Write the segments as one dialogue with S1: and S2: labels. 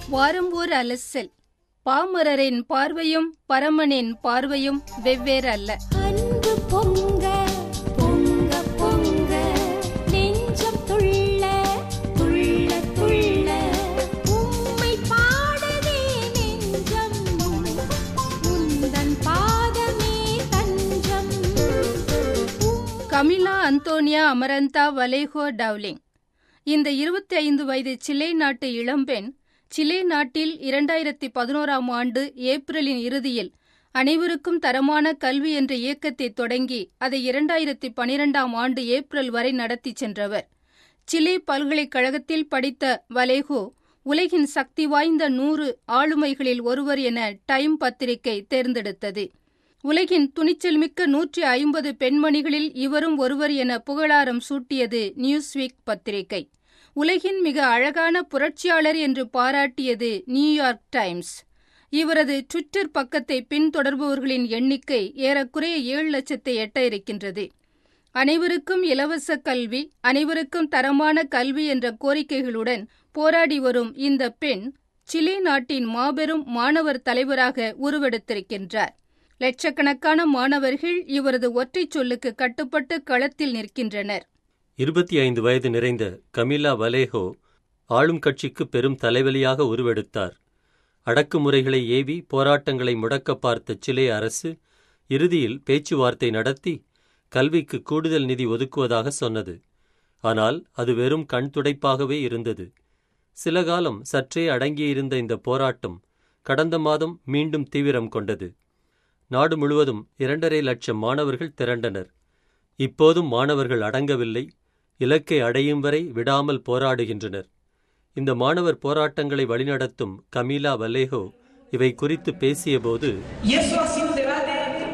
S1: வாரம் ஓர் அலசல் பாமரரின் பார்வையும் பரமனின் பார்வையும் வெவ்வேறு அல்ல
S2: அன்பு பொங்க பொங்க பொங்க நெஞ்சம் துள்ள துள்ள துள்ள உம்மை பாடவே நெஞ்சம் உந்தன் பாதமே தஞ்சம்
S1: கமிலா அந்தோனியா அமரந்தா வலேகோ டவுலிங் இந்த இருபத்தி ஐந்து வயது சிலே நாட்டு இளம்பெண் சிலே நாட்டில் இரண்டாயிரத்தி பதினோராம் ஆண்டு ஏப்ரலின் இறுதியில் அனைவருக்கும் தரமான கல்வி என்ற இயக்கத்தை தொடங்கி அதை இரண்டாயிரத்தி பனிரெண்டாம் ஆண்டு ஏப்ரல் வரை நடத்திச் சென்றவர் சிலே பல்கலைக்கழகத்தில் படித்த வலேகோ உலகின் சக்தி வாய்ந்த நூறு ஆளுமைகளில் ஒருவர் என டைம் பத்திரிகை தேர்ந்தெடுத்தது உலகின் துணிச்சல்மிக்க நூற்றி ஐம்பது பெண்மணிகளில் இவரும் ஒருவர் என புகழாரம் சூட்டியது நியூஸ்வீக் பத்திரிகை உலகின் மிக அழகான புரட்சியாளர் என்று பாராட்டியது நியூயார்க் டைம்ஸ் இவரது ட்விட்டர் பக்கத்தை பின்தொடர்பவர்களின் எண்ணிக்கை ஏறக்குறைய ஏழு லட்சத்தை எட்ட இருக்கின்றது அனைவருக்கும் இலவச கல்வி அனைவருக்கும் தரமான கல்வி என்ற கோரிக்கைகளுடன் போராடி வரும் இந்த பெண் சிலி நாட்டின் மாபெரும் மாணவர் தலைவராக உருவெடுத்திருக்கின்றார் லட்சக்கணக்கான மாணவர்கள் இவரது ஒற்றைச் சொல்லுக்கு கட்டுப்பட்டு களத்தில் நிற்கின்றனர்
S3: இருபத்தி ஐந்து வயது நிறைந்த கமிலா வலேஹோ ஆளும் கட்சிக்கு பெரும் தலைவலியாக உருவெடுத்தார் அடக்குமுறைகளை ஏவி போராட்டங்களை முடக்க பார்த்த சிலே அரசு இறுதியில் பேச்சுவார்த்தை நடத்தி கல்விக்கு கூடுதல் நிதி ஒதுக்குவதாக சொன்னது ஆனால் அது வெறும் கண் துடைப்பாகவே இருந்தது சில காலம் சற்றே அடங்கியிருந்த இந்த போராட்டம் கடந்த மாதம் மீண்டும் தீவிரம் கொண்டது நாடு முழுவதும் இரண்டரை லட்சம் மாணவர்கள் திரண்டனர் இப்போதும் மாணவர்கள் அடங்கவில்லை இலக்கை அடையும் வரை விடாமல் போராடுகின்றனர் இந்த மாணவர் போராட்டங்களை வழிநடத்தும் கமீலா வல்லேஹோ இவை குறித்து பேசியபோது
S4: Y eso ha sido un debate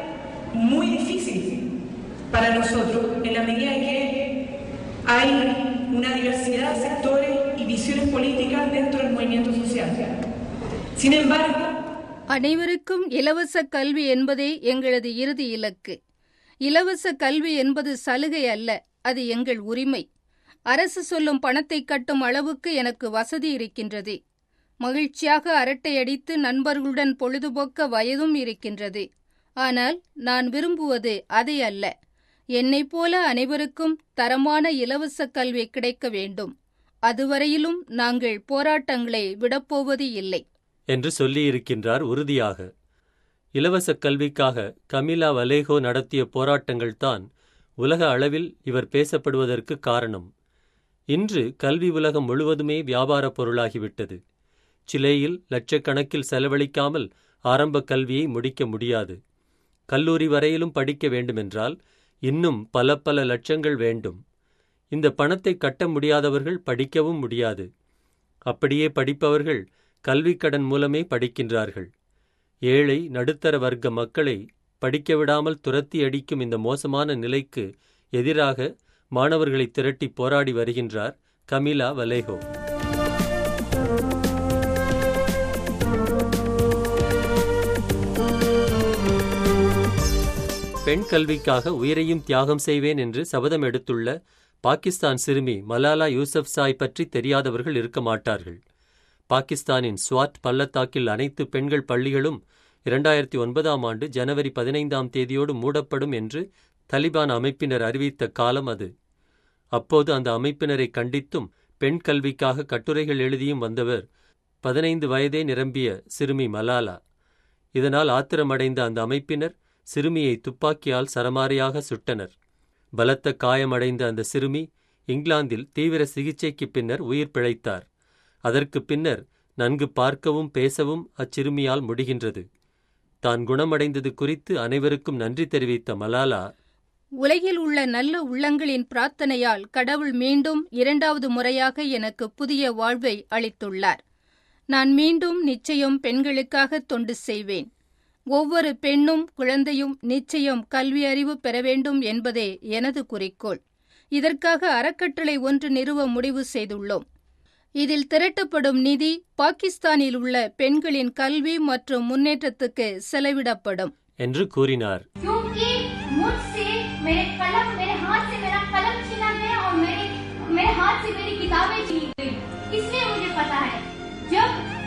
S4: muy difícil para nosotros en la medida en que hay una diversidad de sectores y visiones políticas dentro del movimiento social. Sin embargo,
S1: அனைவருக்கும் இலவச கல்வி என்பதே எங்களது இறுதி இலக்கு இலவச கல்வி என்பது சலுகை அல்ல அது எங்கள் உரிமை அரசு சொல்லும் பணத்தை கட்டும் அளவுக்கு எனக்கு வசதி இருக்கின்றது மகிழ்ச்சியாக அரட்டையடித்து நண்பர்களுடன் பொழுதுபோக்க வயதும் இருக்கின்றது ஆனால் நான் விரும்புவது அதை அல்ல என்னைப் போல அனைவருக்கும் தரமான இலவச கல்வி கிடைக்க வேண்டும் அதுவரையிலும் நாங்கள் போராட்டங்களை விடப்போவது இல்லை
S3: என்று சொல்லியிருக்கின்றார் உறுதியாக இலவச கல்விக்காக கமிலா வலேகோ நடத்திய போராட்டங்கள்தான் உலக அளவில் இவர் பேசப்படுவதற்கு காரணம் இன்று கல்வி உலகம் முழுவதுமே வியாபாரப் பொருளாகிவிட்டது சிலேயில் லட்சக்கணக்கில் செலவழிக்காமல் ஆரம்ப கல்வியை முடிக்க முடியாது கல்லூரி வரையிலும் படிக்க வேண்டுமென்றால் இன்னும் பல பல லட்சங்கள் வேண்டும் இந்த பணத்தை கட்ட முடியாதவர்கள் படிக்கவும் முடியாது அப்படியே படிப்பவர்கள் கல்விக் கடன் மூலமே படிக்கின்றார்கள் ஏழை நடுத்தர வர்க்க மக்களை படிக்க விடாமல் துரத்தி அடிக்கும் இந்த மோசமான நிலைக்கு எதிராக மாணவர்களை திரட்டி போராடி வருகின்றார் கமிலா வலேகோ பெண் கல்விக்காக உயிரையும் தியாகம் செய்வேன் என்று சபதம் எடுத்துள்ள பாகிஸ்தான் சிறுமி மலாலா யூசப்சாய் பற்றி தெரியாதவர்கள் இருக்க மாட்டார்கள் பாகிஸ்தானின் ஸ்வாட் பள்ளத்தாக்கில் அனைத்து பெண்கள் பள்ளிகளும் இரண்டாயிரத்தி ஒன்பதாம் ஆண்டு ஜனவரி பதினைந்தாம் தேதியோடு மூடப்படும் என்று தலிபான் அமைப்பினர் அறிவித்த காலம் அது அப்போது அந்த அமைப்பினரை கண்டித்தும் பெண் கல்விக்காக கட்டுரைகள் எழுதியும் வந்தவர் பதினைந்து வயதே நிரம்பிய சிறுமி மலாலா இதனால் ஆத்திரமடைந்த அந்த அமைப்பினர் சிறுமியை துப்பாக்கியால் சரமாரியாக சுட்டனர் பலத்த காயமடைந்த அந்த சிறுமி இங்கிலாந்தில் தீவிர சிகிச்சைக்கு பின்னர் உயிர் பிழைத்தார் அதற்கு பின்னர் நன்கு பார்க்கவும் பேசவும் அச்சிறுமியால் முடிகின்றது தான் குணமடைந்தது குறித்து அனைவருக்கும் நன்றி தெரிவித்த மலாலா
S1: உலகில் உள்ள நல்ல உள்ளங்களின் பிரார்த்தனையால் கடவுள் மீண்டும் இரண்டாவது முறையாக எனக்கு புதிய வாழ்வை அளித்துள்ளார் நான் மீண்டும் நிச்சயம் பெண்களுக்காக தொண்டு செய்வேன் ஒவ்வொரு பெண்ணும் குழந்தையும் நிச்சயம் கல்வி அறிவு பெற வேண்டும் என்பதே எனது குறிக்கோள் இதற்காக அறக்கட்டளை ஒன்று நிறுவ முடிவு செய்துள்ளோம் இதில் திரட்டப்படும் நிதி பாகிஸ்தானில் உள்ள பெண்களின் கல்வி மற்றும் முன்னேற்றத்துக்கு செலவிடப்படும்
S3: என்று கூறினார்
S5: क्योंकि मुझसे मेरे कलम मेरे हाथ से मेरा कलम छीना गया और मेरे मेरे हाथ से मेरी किताबें छीनी गई इसलिए मुझे पता है जब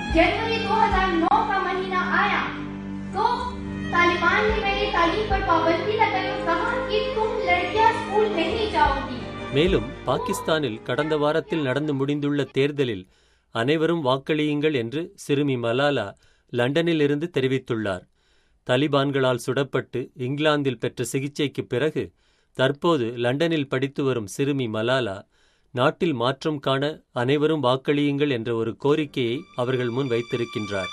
S5: जनवरी 2009 का महीना आया तो तालिबान ने मेरी तालीम पर पाबंदी लगाई और कहा कि तुम लड़कियां स्कूल नहीं जाओगी
S3: மேலும் பாகிஸ்தானில் கடந்த வாரத்தில் நடந்து முடிந்துள்ள தேர்தலில் அனைவரும் வாக்களியுங்கள் என்று சிறுமி மலாலா லண்டனில் இருந்து தெரிவித்துள்ளார் தலிபான்களால் சுடப்பட்டு இங்கிலாந்தில் பெற்ற சிகிச்சைக்குப் பிறகு தற்போது லண்டனில் படித்து வரும் சிறுமி மலாலா நாட்டில் மாற்றம் காண அனைவரும் வாக்களியுங்கள் என்ற ஒரு கோரிக்கையை அவர்கள் முன் வைத்திருக்கின்றார்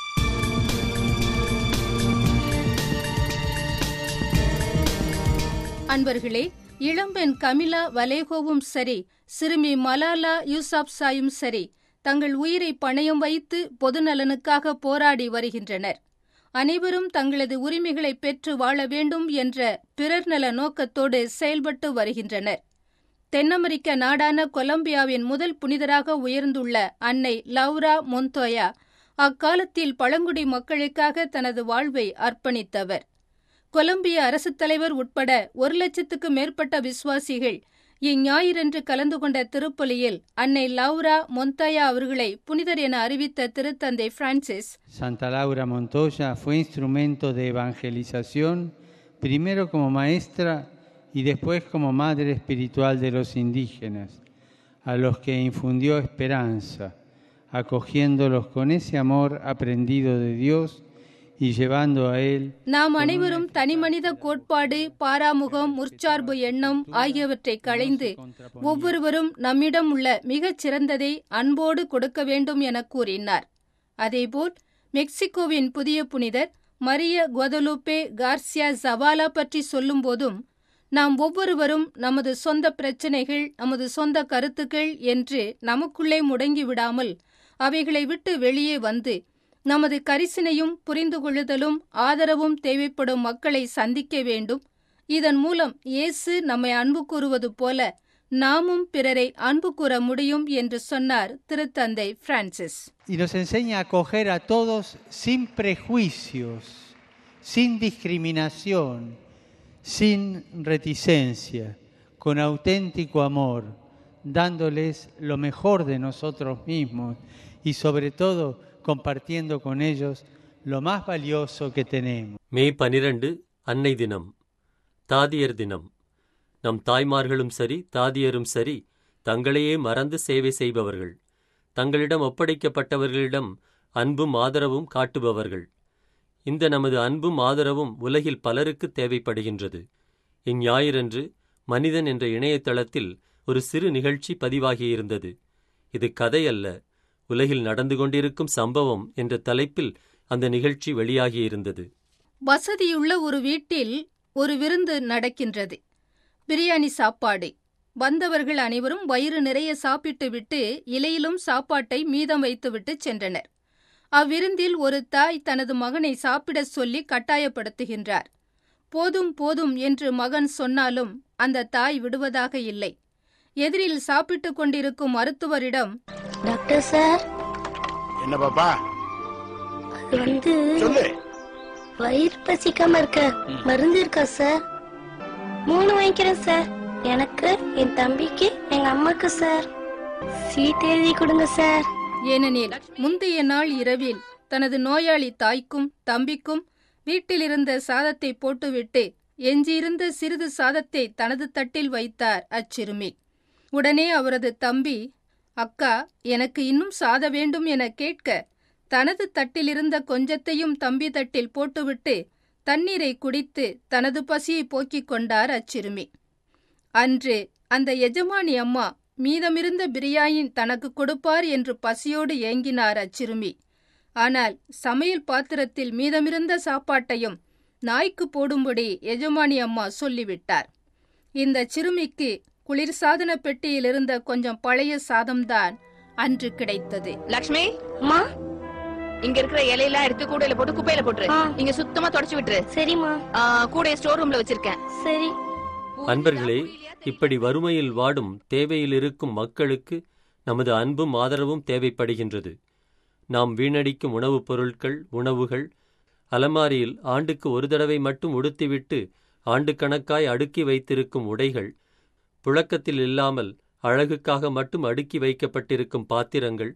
S1: அன்பர்களே இளம்பெண் கமிலா வலேகோவும் சரி சிறுமி மலாலா யூசப்சாயும் சரி தங்கள் உயிரை பணயம் வைத்து பொதுநலனுக்காக போராடி வருகின்றனர் அனைவரும் தங்களது உரிமைகளை பெற்று வாழ வேண்டும் என்ற பிறர் நல நோக்கத்தோடு செயல்பட்டு வருகின்றனர் தென் அமெரிக்க நாடான கொலம்பியாவின் முதல் புனிதராக உயர்ந்துள்ள அன்னை லவ்ரா மொந்தோயா அக்காலத்தில் பழங்குடி மக்களுக்காக தனது வாழ்வை அர்ப்பணித்தவர் கொலம்பிய அரசுத் தலைவர் உட்பட ஒரு லட்சத்துக்கு மேற்பட்ட விசுவாசிகள் இஞ்ஞாயிறன்று கலந்து கொண்ட திருப்பலியில் அன்னை லவ்ரா மொந்தாயா அவர்களை புனிதர் என அறிவித்த திருத்தந்தை Francis
S6: Santa Laura Montoya fue instrumento de evangelización, primero como maestra y después como madre espiritual de los indígenas, a los que infundió esperanza, acogiéndolos con ese amor aprendido de Dios y llevando a Él
S1: நாம் அனைவரும் தனிமனித கோட்பாடு பாராமுகம் முற்சார்பு எண்ணம் ஆகியவற்றை களைந்து ஒவ்வொருவரும் நம்மிடம் உள்ள மிகச் சிறந்ததை அன்போடு கொடுக்க வேண்டும் என கூறினார் அதேபோல் மெக்சிகோவின் புதிய புனிதர் மரிய குவதலூப்பே கார்சியா ஜவாலா பற்றி சொல்லும்போதும் நாம் ஒவ்வொருவரும் நமது சொந்த பிரச்சனைகள் நமது சொந்த கருத்துக்கள் என்று நமக்குள்ளே முடங்கிவிடாமல் அவைகளை விட்டு வெளியே வந்து நமது கரிசனையும் புரிந்து கொள்ளுதலும் ஆதரவும் தேவைப்படும் மக்களை சந்திக்க வேண்டும் இதன் மூலம் இயேசு நம்மை அன்பு கூறுவது போல நாமும் பிறரை அன்பு கூற முடியும் என்று சொன்னார் திருத்தந்தை Francis
S6: y nos enseña a acoger a todos sin prejuicios, sin discriminación, sin reticencia, con auténtico amor, dándoles lo mejor de nosotros mismos y sobre todo compartiendo con ellos lo más valioso que tenemos.
S3: May பனிரண்டு அன்னை தினம் தாதியர் தினம் நம் தாய்மார்களும் சரி தாதியரும் சரி தங்களையே மறந்து சேவை செய்பவர்கள் தங்களிடம் ஒப்படைக்கப்பட்டவர்களிடம் அன்பும் ஆதரவும் காட்டுபவர்கள் இந்த நமது அன்பும் ஆதரவும் உலகில் பலருக்கு தேவைப்படுகின்றது இஞ்ஞாயிறன்று மனிதன் என்ற இணையதளத்தில் ஒரு சிறு நிகழ்ச்சி பதிவாகியிருந்தது இது கதை அல்ல உலகில் நடந்து கொண்டிருக்கும் சம்பவம் என்ற தலைப்பில் அந்த நிகழ்ச்சி வெளியாகியிருந்தது
S1: வசதியுள்ள ஒரு வீட்டில் ஒரு விருந்து நடக்கின்றது பிரியாணி சாப்பாடு வந்தவர்கள் அனைவரும் வயிறு நிறைய சாப்பிட்டுவிட்டு இலையிலும் சாப்பாட்டை மீதம் வைத்துவிட்டு சென்றனர் அவ்விருந்தில் ஒரு தாய் தனது மகனை சாப்பிடச் சொல்லி கட்டாயப்படுத்துகின்றார் போதும் போதும் என்று மகன் சொன்னாலும் அந்த தாய் விடுவதாக இல்லை எதிரில் சாப்பிட்டுக் கொண்டிருக்கும் மருத்துவரிடம்
S7: டாக்டர் சார்
S8: என்ன பாப்பா
S7: அது வந்து
S8: சொல்லு
S7: வயிறு பசிக்காம இருக்க மருந்து இருக்கா சார் மூணு வாங்கிக்கிறேன் சார் எனக்கு என் தம்பிக்கு எங்க அம்மாக்கு சார் சீட் எழுதி கொடுங்க சார்
S1: ஏனெனில் முந்தைய நாள் இரவில் தனது நோயாளி தாய்க்கும் தம்பிக்கும் வீட்டிலிருந்த சாதத்தை போட்டுவிட்டு எஞ்சியிருந்த சிறிது சாதத்தை தனது தட்டில் வைத்தார் அச்சிறுமி உடனே அவரது தம்பி அக்கா எனக்கு இன்னும் சாத வேண்டும் என கேட்க தனது தட்டிலிருந்த கொஞ்சத்தையும் தம்பி தட்டில் போட்டுவிட்டு தண்ணீரை குடித்து தனது பசியை போக்கிக் கொண்டார் அச்சிறுமி அன்று அந்த எஜமானி அம்மா மீதமிருந்த பிரியாணி தனக்கு கொடுப்பார் என்று பசியோடு ஏங்கினார் அச்சிறுமி ஆனால் சமையல் பாத்திரத்தில் மீதமிருந்த சாப்பாட்டையும் நாய்க்கு போடும்படி எஜமானி அம்மா சொல்லிவிட்டார் இந்த சிறுமிக்கு குளிர்சாதன பெட்டியில் இருந்த கொஞ்சம் பழைய சாதம்தான் அன்று கிடைத்தது
S9: லக்ஷ்மி
S7: அம்மா
S9: இங்க இருக்கிற இலையெல்லாம் எடுத்து கூடையில போட்டு குப்பையில போட்டுரு
S7: ஆ.
S9: இங்க சுத்தமா தொடச்சு விட்டுரு
S7: சரிம்மா
S9: ஆ, கூடைய ஸ்டோர் ரூம்ல வச்சிருக்கேன்
S7: சரி
S3: அன்பர்களே இப்படி வறுமையில் வாடும் தேவையில் இருக்கும் மக்களுக்கு நமது அன்பும் ஆதரவும் தேவைப்படுகின்றது நாம் வீணடிக்கும் உணவுப் பொருட்கள் உணவுகள் அலமாரியில் ஆண்டுக்கு ஒரு தடவை மட்டும் உடுத்திவிட்டு ஆண்டுக்கணக்காய் அடுக்கி வைத்திருக்கும் உடைகள் புழக்கத்தில் இல்லாமல் அழகுக்காக மட்டும் அடுக்கி வைக்கப்பட்டிருக்கும் பாத்திரங்கள்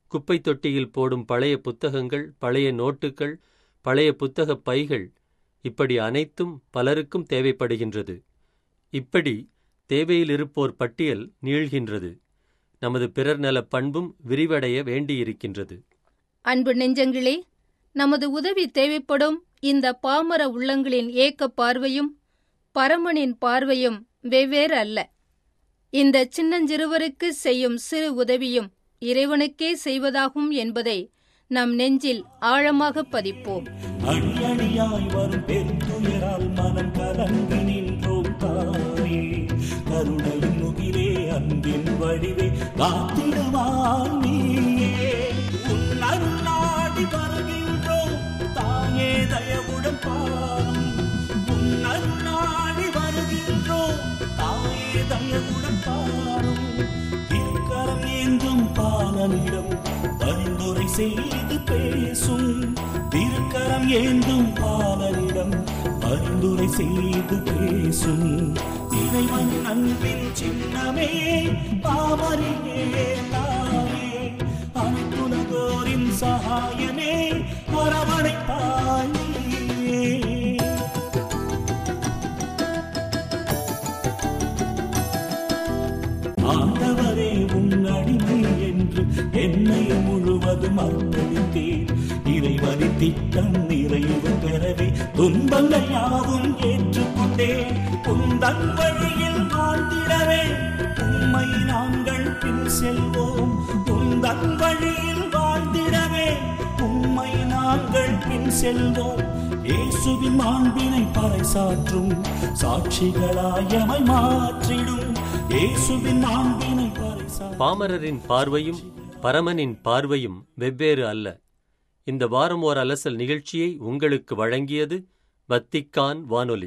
S3: குப்பை தொட்டியில் போடும் பழைய புத்தகங்கள் பழைய நோட்டுகள் பழைய புத்தகப் பைகள் இப்படி அனைத்தும் பலருக்கும் தேவைப்படுகின்றது இப்படி தேவையில் இருப்போர் பட்டியல் நீள்கின்றது நமது பிறர் நலப் பண்பும் விரிவடைய வேண்டியிருக்கின்றது
S1: அன்பு நெஞ்சங்களே நமது உதவி தேவைப்படும் இந்த பாமர உள்ளங்களின் ஏக்க பார்வையும் பரமனின் பார்வையும் வெவ்வேறு அல்ல இந்த சின்னஞ்சிறுவருக்கு செய்யும் சிறு உதவியும் இறைவனுக்கே செய்வதாகும் என்பதை நம் நெஞ்சில் ஆழமாக பதிப்போம்
S10: அடி அடியாய் வரும் பெருந்துயரால் மனம் கலங்கி நின்றோம் தாயே கருணையின் முகிலே அன்பின் வடிவே காத்திடுவான் நீயே உன் அருள் நாடி வருகின்றோம் தாயே தயவுடன் பாரும் உன் அருள் நாடி வருகின்றோம் தாயே தயவுடன் பாரும் இருக்கரம் ஏந்தும் பாலனிடம் பரிந்துரை செய்து பேசும் திருக்கரம் ஏந்தும் பாலனிடம் பரிந்துரை செய்து பேசும் இறைவன் அன்பின் சின்னமே பாமரியே தாயே அனைத்துலகோரின் சகாயமே அரவணைப்பாயே ஆண்டவரே உன் அடிமை என்று என்னை முழுவதும் அர்ப்பணித்தேன் இறைவனின் திட்டம் நிறைவு பெறவே துன்பங்கள் யாவும் ஏற்றுக்கொண்டேன் உந்தன் வழியில் வாழ்ந்திடவே உம்மை நாங்கள் பின் செல்வோம் உந்தன் வழியில் வாழ்ந்திடவே உம்மை நாங்கள் பின் செல்வோம் இயேசுவின் மாண்பினை பறைசாற்றும் சாட்சிகளாயமை மாற்றிடும் இயேசுவின் மாண்பினை பறைசாற்றும்
S3: பாமரரின் பார்வையும் பரமனின் பார்வையும் வெவ்வேறு அல்ல இந்த வாரம் ஓர் அலசல் நிகழ்ச்சியை உங்களுக்கு வழங்கியது வத்திக்கான் வானொலி